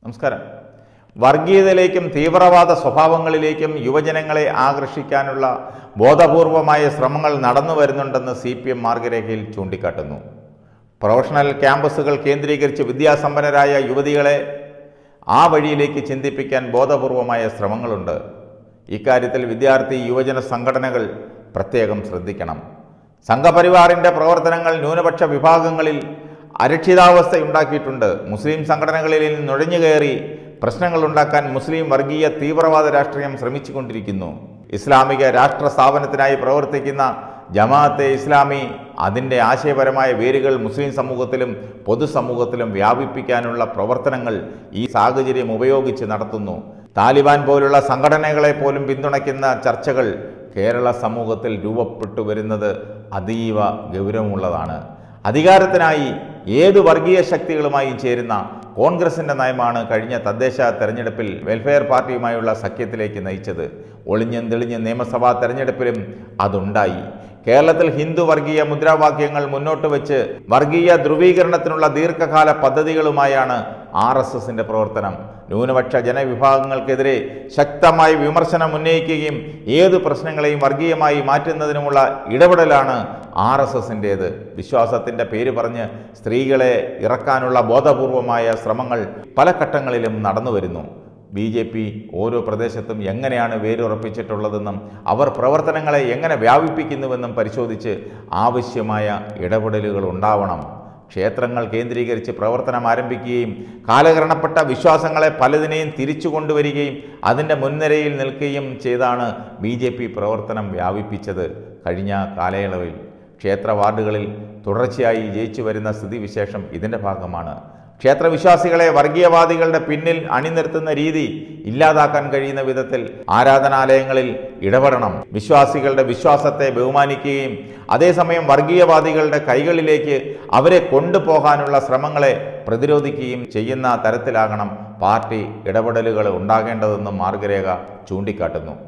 നമസ്കാരം വർഗീയതയിലേക്കും തീവ്രവാദ സ്വഭാവങ്ങളിലേക്കും യുവജനങ്ങളെ ആകർഷിക്കാനുള്ള ബോധപൂർവമായ ശ്രമങ്ങൾ നടന്നു വരുന്നുണ്ടെന്ന് സി പി എം മാർഗരേഖയിൽ ചൂണ്ടിക്കാട്ടുന്നു പ്രൊഫഷണൽ ക്യാമ്പസുകൾ കേന്ദ്രീകരിച്ച് വിദ്യാസമ്പന്നരായ യുവതികളെ ആ വഴിയിലേക്ക് ചിന്തിപ്പിക്കാൻ ബോധപൂർവമായ ശ്രമങ്ങളുണ്ട് ഇക്കാര്യത്തിൽ വിദ്യാർത്ഥി യുവജന സംഘടനകൾ പ്രത്യേകം ശ്രദ്ധിക്കണം സംഘപരിവാറിൻ്റെ പ്രവർത്തനങ്ങൾ ന്യൂനപക്ഷ വിഭാഗങ്ങളിൽ അരക്ഷിതാവസ്ഥയുണ്ടാക്കിയിട്ടുണ്ട് മുസ്ലിം സംഘടനകളിൽ നുഴഞ്ഞുകയറി പ്രശ്നങ്ങൾ ഉണ്ടാക്കാൻ മുസ്ലിം വർഗീയ തീവ്രവാദ രാഷ്ട്രീയം ശ്രമിച്ചുകൊണ്ടിരിക്കുന്നു ഇസ്ലാമിക രാഷ്ട്ര സ്ഥാപനത്തിനായി പ്രവർത്തിക്കുന്ന ജമാഅത്തെ ഇസ്ലാമി അതിൻ്റെ ആശയപരമായ വേരുകൾ മുസ്ലിം സമൂഹത്തിലും പൊതുസമൂഹത്തിലും വ്യാപിപ്പിക്കാനുള്ള പ്രവർത്തനങ്ങൾ ഈ സാഹചര്യം ഉപയോഗിച്ച് നടത്തുന്നു താലിബാൻ പോലുള്ള സംഘടനകളെ പോലും പിന്തുണയ്ക്കുന്ന ചർച്ചകൾ കേരള സമൂഹത്തിൽ രൂപപ്പെട്ടു വരുന്നത് അതീവ ഗൗരവമുള്ളതാണ് അധികാരത്തിനായി ഏത് വർഗീയ ശക്തികളുമായും ചേരുന്ന കോൺഗ്രസിന്റെ നയമാണ് കഴിഞ്ഞ തദ്ദേശ തെരഞ്ഞെടുപ്പിൽ വെൽഫെയർ പാർട്ടിയുമായുള്ള സഖ്യത്തിലേക്ക് നയിച്ചത് ഒളിഞ്ഞും തെളിഞ്ഞും നിയമസഭാ തെരഞ്ഞെടുപ്പിലും അതുണ്ടായി കേരളത്തിൽ ഹിന്ദു വർഗീയ മുദ്രാവാക്യങ്ങൾ മുന്നോട്ട് വെച്ച് വർഗീയ ധ്രുവീകരണത്തിനുള്ള ദീർഘകാല പദ്ധതികളുമായാണ് ആർ എസ് എസിന്റെ പ്രവർത്തനം ന്യൂനപക്ഷ ജനവിഭാഗങ്ങൾക്കെതിരെ ശക്തമായി വിമർശനം ഉന്നയിക്കുകയും ഏത് പ്രശ്നങ്ങളെയും വർഗീയമായി മാറ്റുന്നതിനുമുള്ള ഇടപെടലാണ് ആർ എസ് എസിൻ്റേത് വിശ്വാസത്തിൻ്റെ പേര് പറഞ്ഞ് സ്ത്രീകളെ ഇറക്കാനുള്ള ബോധപൂർവമായ ശ്രമങ്ങൾ പല ഘട്ടങ്ങളിലും നടന്നു വരുന്നു ബി ജെ പി ഓരോ പ്രദേശത്തും എങ്ങനെയാണ് വേരുറപ്പിച്ചിട്ടുള്ളതെന്നും അവർ പ്രവർത്തനങ്ങളെ എങ്ങനെ വ്യാപിപ്പിക്കുന്നുവെന്നും പരിശോധിച്ച് ആവശ്യമായ ഇടപെടലുകൾ ഉണ്ടാവണം ക്ഷേത്രങ്ങൾ കേന്ദ്രീകരിച്ച് പ്രവർത്തനം ആരംഭിക്കുകയും കാലഹരണപ്പെട്ട വിശ്വാസങ്ങളെ പലതിനെയും തിരിച്ചു കൊണ്ടുവരികയും അതിൻ്റെ മുൻനിരയിൽ നിൽക്കുകയും ചെയ്താണ് ബി ജെ പി പ്രവർത്തനം വ്യാപിപ്പിച്ചത് കഴിഞ്ഞ കാലയളവിൽ ക്ഷേത്ര വാർഡുകളിൽ തുടർച്ചയായി ജയിച്ചു വരുന്ന സ്ഥിതിവിശേഷം ഇതിൻ്റെ ഭാഗമാണ് ക്ഷേത്രവിശ്വാസികളെ വർഗീയവാദികളുടെ പിന്നിൽ അണിനിർത്തുന്ന രീതി ഇല്ലാതാക്കാൻ കഴിയുന്ന വിധത്തിൽ ആരാധനാലയങ്ങളിൽ ഇടപെടണം വിശ്വാസികളുടെ വിശ്വാസത്തെ ബഹുമാനിക്കുകയും അതേസമയം വർഗീയവാദികളുടെ കൈകളിലേക്ക് അവരെ കൊണ്ടുപോകാനുള്ള ശ്രമങ്ങളെ പ്രതിരോധിക്കുകയും ചെയ്യുന്ന തരത്തിലാകണം പാർട്ടി ഇടപെടലുകൾ ഉണ്ടാകേണ്ടതെന്നും മാർഗരേഖ ചൂണ്ടിക്കാട്ടുന്നു